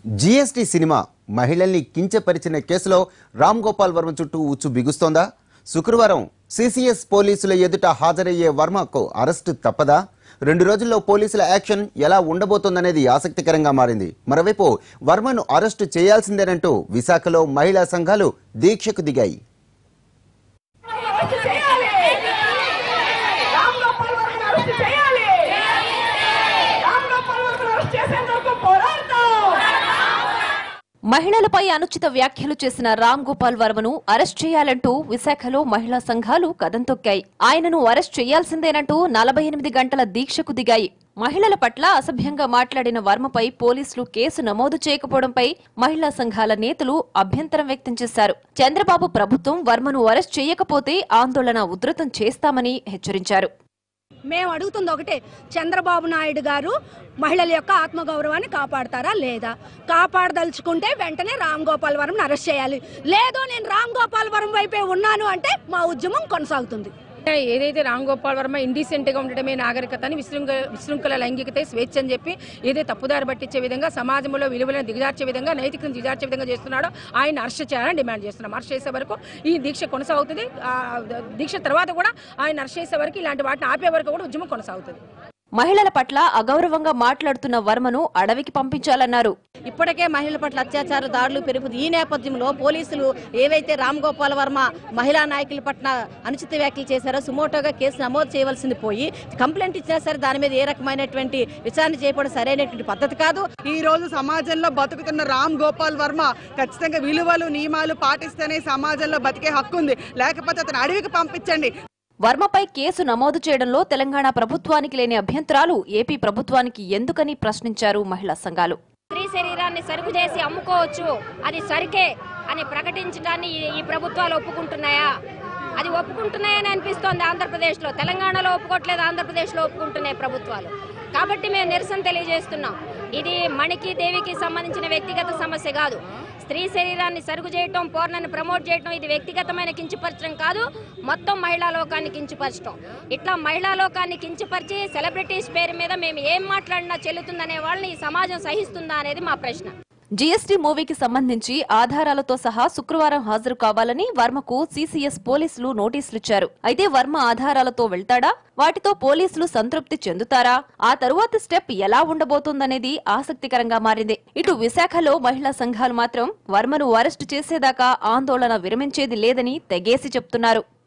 GST cinema మహిళల్ని కించపరిచిన కేసులో రామ్ గోపాల్ వర్మ చుట్టూ ఉచ్చు బిగుస్తోందా శుక్రవారం సిసిఎస్ పోలీసుల ఎదుట హాజరయ్యే వర్మకు అరెస్టు తప్పదా రెండు రోజుల్లో పోలీసుల యాక్షన్ ఎలా ఉండబోతోందనేది ఆసక్తికరంగా మారింది మరోవైపు వర్మను అరెస్టు చేయాల్సిందేనంటూ విశాఖలో మహిళా సంఘాలు దీక్షకు దిగాయి అరెస్ట్ చేయాలి రామ్ గోపాల్ వర్మను అరెస్ట్ చేయాలి రామ్ గోపాల్ వర్మను అరెస్ట్ చేసేంత వరకు పోరాడతాం మహిళలపై అనుచిత వ్యాఖ్యలు చేసిన రామ్ గోపాల్ వర్మను అరెస్ట్ చేయాలంటూ విశాఖలో మహిళా సంఘాలు కదం తొక్కాయి ఆయనను అరెస్ట్ చేయాల్సిందేనంటూ నలభై ఎనిమిది గంటల దీక్షకు దిగాయి మహిళల పట్ల అసభ్యంగా మాట్లాడిన వర్మపై పోలీసులు కేసు నమోదు చేయకపోవడంపై మహిళా సంఘాల నేతలు అభ్యంతరం వ్యక్తం చేశారు చంద్రబాబు ప్రభుత్వం వర్మను అరెస్ట్ చేయకపోతే ఆందోళన ఉధృతం చేస్తామని హెచ్చరించారు మేము అడుగుతుంది ఒకటే చంద్రబాబు నాయుడు గారు మహిళల యొక్క ఆత్మగౌరవాన్ని కాపాడతారా లేదా కాపాడదలుచుకుంటే వెంటనే రామ్ గోపాల్ వరం అరెస్ట్ చేయాలి లేదు నేను రామ్ గోపాల్ వరం వైపే ఉన్నాను అంటే మా ఉద్యమం కొనసాగుతుంది ఏదైతే రామ్ గోపాల్ వర్మ ఇండీసెంట్ గా ఉండటమే నాగరికత అని విశృంఖల విశృంఖల లైంగికత స్వేచ్ఛ అని చెప్పి ఏదైతే తప్పుదారి పట్టించే విధంగా సమాజంలో విలువలను దిగజార్చే విధంగా నైతికను దిగజార్చే విధంగా చేస్తున్నాడో ఆయన అరెస్ట్ చేయాలని డిమాండ్ చేస్తున్నాం అరెస్ట్ చేసే వరకు ఈ దీక్ష కొనసాగుతుంది ఆ, దీక్ష తర్వాత కూడా ఆయన అరెస్ట్ చేసే వరకు ఇలాంటి వాటిని ఆపే వరకు కూడా ఉద్యమం కొనసాగుతుంది మహిళల పట్ల అగౌరవంగా మాట్లాడుతున్న వర్మను అడవికి పంపించాలన్నారు ఇప్పటికే మహిళల పట్ల అత్యాచార దాడులు పెరుగుతుంది ఈ నేపథ్యంలో పోలీసులు ఏవైతే రామ్ గోపాల్ వర్మ మహిళా నాయకుల పట్ల అనుచిత వ్యాఖ్యలు చేశారో సుమోటోగా కేసు నమోదు చేయవలసింది పోయి కంప్లైంట్ ఇచ్చినా సరే దాని మీద ఏ రకమైనటువంటి విచారణ చేయడం సరైనటువంటి పద్ధతి కాదు ఈ రోజు సమాజంలో బతుకుతున్న రామ్ గోపాల్ వర్మ ఖచ్చితంగా విలువలు నియమాలు పాటిస్తేనే సమాజంలో బతికే హక్కు ఉంది లేకపోతే అతను అడవికి పంపించండి వర్మపై కేసు నమోదు చేయడంలో తెలంగాణ ప్రభుత్వానికి లేని అభ్యంతరాలు ఏపీ ప్రభుత్వానికి ఎందుకని ప్రశ్నించారు మహిళా సంఘాలు స్త్రీ శరీరాన్ని సరుకు చేసి అమ్ముకోవచ్చు అది సరికే అని ప్రకటించడాన్ని ఈ- ఈ ప్రభుత్వాలు ఒప్పుకుంటున్నాయా అది ఒప్పుకుంటున్నాయని అనిపిస్తోంది ఆంధ్రప్రదేశ్లో తెలంగాణలో ఒప్పుకోవట్లేదు ఆంధ్రప్రదేశ్లో ఒప్పుకుంటున్నాయి ప్రభుత్వాలు కాబట్టి మేము నిరసన తెలియజేస్తున్నాం ఇది మణికి దేవికి సంబంధించిన వ్యక్తిగత సమస్య కాదు స్త్రీ శరీరాన్ని సరుకు చేయటం పోర్నని ప్రమోట్ చేయటం ఇది వ్యక్తిగతమైన కించపరచడం కాదు మొత్తం మహిళా లోకాన్ని కించపరచడం ఇట్లా మహిళా లోకాన్ని కించపరిచి సెలబ్రిటీస్ పేరు మీద మేము ఏం మాట్లాడినా చెల్లుతుందనే వాళ్ళని ఈ సమాజం సహిస్తుందా అనేది మా ప్రశ్న జీఎస్టీ మూవీకి సంబంధించి ఆధారాలతో సహా శుక్రవారం హాజరు కావాలని వర్మకు సీసీఎస్ పోలీసులు నోటీసులిచ్చారు అయితే వర్మ ఆధారాలతో వెళ్తాడా వాటితో పోలీసులు సంతృప్తి చెందుతారా ఆ తరువాత స్టెప్ ఎలా ఉండబోతోందనేది ఆసక్తికరంగా మారింది ఇటు విశాఖలో మహిళా సంఘాలు మాత్రం వర్మను అరెస్టు చేసేదాకా ఆందోళన విరమించేది లేదని తెగేసి చెప్తున్నారు